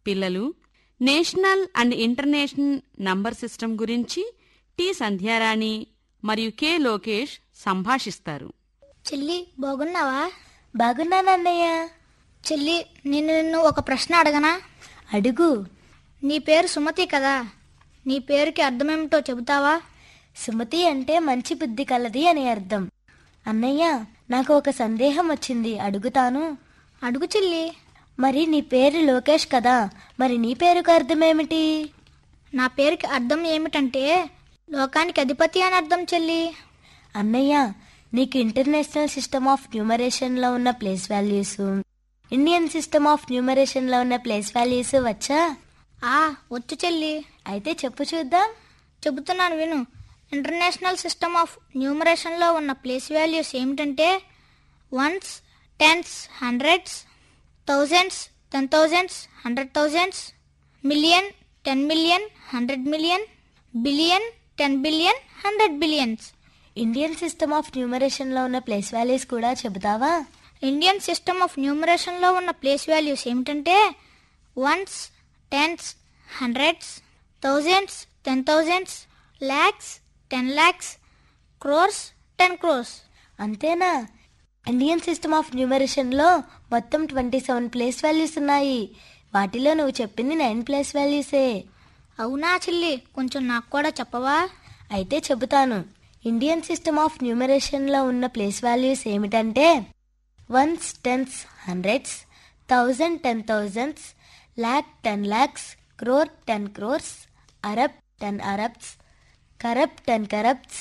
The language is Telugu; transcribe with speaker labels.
Speaker 1: పిల్లలు national and international number system గురించి టి సంధ్యారాణి మరియు కె లోకేష్ సంభాషిస్తారు
Speaker 2: చెల్లి బాగున్నావా
Speaker 3: బాగున్నానన్నయ్య
Speaker 2: చెల్లి నేను నిన్ను ఒక ప్రశ్న అడగనా
Speaker 3: అడుగు
Speaker 2: నీ పేరు సుమతి కదా నీ పేరుకి అర్థమేమిటో చెబుతావా
Speaker 3: సుమతి అంటే మంచి బుద్ధి కలది అని అర్థం అన్నయ్య నాకు ఒక సందేహం వచ్చింది అడుగుతాను
Speaker 2: అడుగు చెల్లి
Speaker 3: మరి నీ పేరు లోకేష్ కదా మరి నీ పేరుకు అర్థమేమిటి
Speaker 2: నా పేరుకి అర్థం ఏమిటంటే లోకానికి అధిపతి అని అర్థం చెల్లి
Speaker 3: అన్నయ్య నీకు ఇంటర్నేషనల్ సిస్టమ్ ఆఫ్ న్యూమరేషన్లో ఉన్న place values Indian system of న్యూమరేషన్లో ఉన్న ప్లేస్ వాల్యూస్ వచ్చా
Speaker 2: ఆ వచ్చు చెల్లి
Speaker 3: అయితే చెప్పు చూద్దాం
Speaker 2: చెబుతున్నాను విను ఇంటర్నేషనల్ సిస్టమ్ ఆఫ్ న్యూమరేషన్లో ఉన్న ప్లేస్ వాల్యూస్ ఏమిటంటే ones tens hundreds thousands ten thousands hundred thousands million ten million hundred million billion ten billion hundred billions
Speaker 3: Indian system of న్యూమరేషన్లో ఉన్న ప్లేస్ వాల్యూస్ కూడా చెబుతావా
Speaker 2: ఇండియన్ సిస్టమ్ ఆఫ్ న్యూమరేషన్లో ఉన్న ప్లేస్ వాల్యూస్ ఏమిటంటే ones tens hundreds thousands ten thousands lakhs ten lakhs crores ten crores
Speaker 3: అంతేనా ఇండియన్ సిస్టమ్ ఆఫ్ న్యూమరేషన్లో మొత్తం ట్వంటీ సెవెన్ ప్లేస్ వాల్యూస్ ఉన్నాయి వాటిలో నువ్వు చెప్పింది నైన్ ప్లేస్ వాల్యూసే
Speaker 2: అవునా చెల్లి కొంచెం నాకు కూడా చెప్పవా
Speaker 3: అయితే చెబుతాను ఇండియన్ సిస్టమ్ ఆఫ్ న్యూమరేషన్లో ఉన్న ప్లేస్ వాల్యూస్ ఏమిటంటే ones tens hundreds thousand ten thousands lakh ten lakhs crore ten crores arab ten arabs kharab ten కరబ్స్